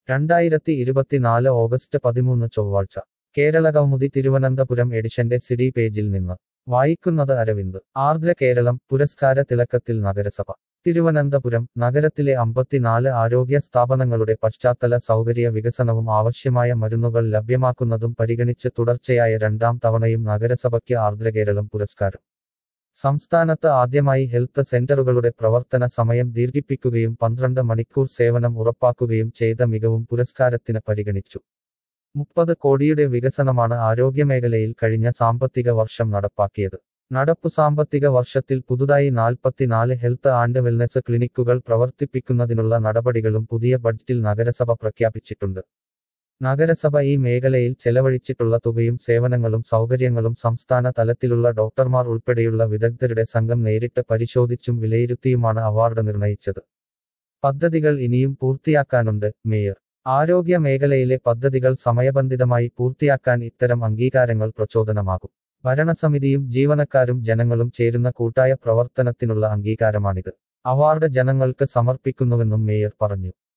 രണ്ടായിരത്തി ഇരുപത്തിനാല് ഓഗസ്റ്റ് പതിമൂന്ന് ചൊവ്വാഴ്ച കേരളകൗമുദി തിരുവനന്തപുരം എഡിഷന്റെ സിഡി പേജിൽ നിന്ന് വായിക്കുന്നത് അരവിന്ദ് ആർദ്ര കേരളം പുരസ്കാര തിളക്കത്തിൽ നഗരസഭ തിരുവനന്തപുരം നഗരത്തിലെ അമ്പത്തിനാല് ആരോഗ്യ സ്ഥാപനങ്ങളുടെ പശ്ചാത്തല സൗകര്യ വികസനവും ആവശ്യമായ മരുന്നുകൾ ലഭ്യമാക്കുന്നതും പരിഗണിച്ച് തുടർച്ചയായ രണ്ടാം തവണയും നഗരസഭയ്ക്ക് ആർദ്രകേരളം പുരസ്കാരം സംസ്ഥാനത്ത് ആദ്യമായി ഹെൽത്ത് സെന്ററുകളുടെ പ്രവർത്തന സമയം ദീർഘിപ്പിക്കുകയും പന്ത്രണ്ട് മണിക്കൂർ സേവനം ഉറപ്പാക്കുകയും ചെയ്ത മികവും പുരസ്കാരത്തിന് പരിഗണിച്ചു മുപ്പത് കോടിയുടെ വികസനമാണ് ആരോഗ്യമേഖലയിൽ കഴിഞ്ഞ സാമ്പത്തിക വർഷം നടപ്പാക്കിയത് നടപ്പു സാമ്പത്തിക വർഷത്തിൽ പുതുതായി നാൽപ്പത്തിനാല് ഹെൽത്ത് ആൻഡ് വെൽനസ് ക്ലിനിക്കുകൾ പ്രവർത്തിപ്പിക്കുന്നതിനുള്ള നടപടികളും പുതിയ ബഡ്ജറ്റിൽ നഗരസഭ പ്രഖ്യാപിച്ചിട്ടുണ്ട് നഗരസഭ ഈ മേഖലയിൽ ചെലവഴിച്ചിട്ടുള്ള തുകയും സേവനങ്ങളും സൗകര്യങ്ങളും സംസ്ഥാന തലത്തിലുള്ള ഡോക്ടർമാർ ഉൾപ്പെടെയുള്ള വിദഗ്ധരുടെ സംഘം നേരിട്ട് പരിശോധിച്ചും വിലയിരുത്തിയുമാണ് അവാർഡ് നിർണയിച്ചത് പദ്ധതികൾ ഇനിയും പൂർത്തിയാക്കാനുണ്ട് മേയർ ആരോഗ്യ മേഖലയിലെ പദ്ധതികൾ സമയബന്ധിതമായി പൂർത്തിയാക്കാൻ ഇത്തരം അംഗീകാരങ്ങൾ പ്രചോദനമാകും ഭരണസമിതിയും ജീവനക്കാരും ജനങ്ങളും ചേരുന്ന കൂട്ടായ പ്രവർത്തനത്തിനുള്ള അംഗീകാരമാണിത് അവാർഡ് ജനങ്ങൾക്ക് സമർപ്പിക്കുന്നുവെന്നും മേയർ പറഞ്ഞു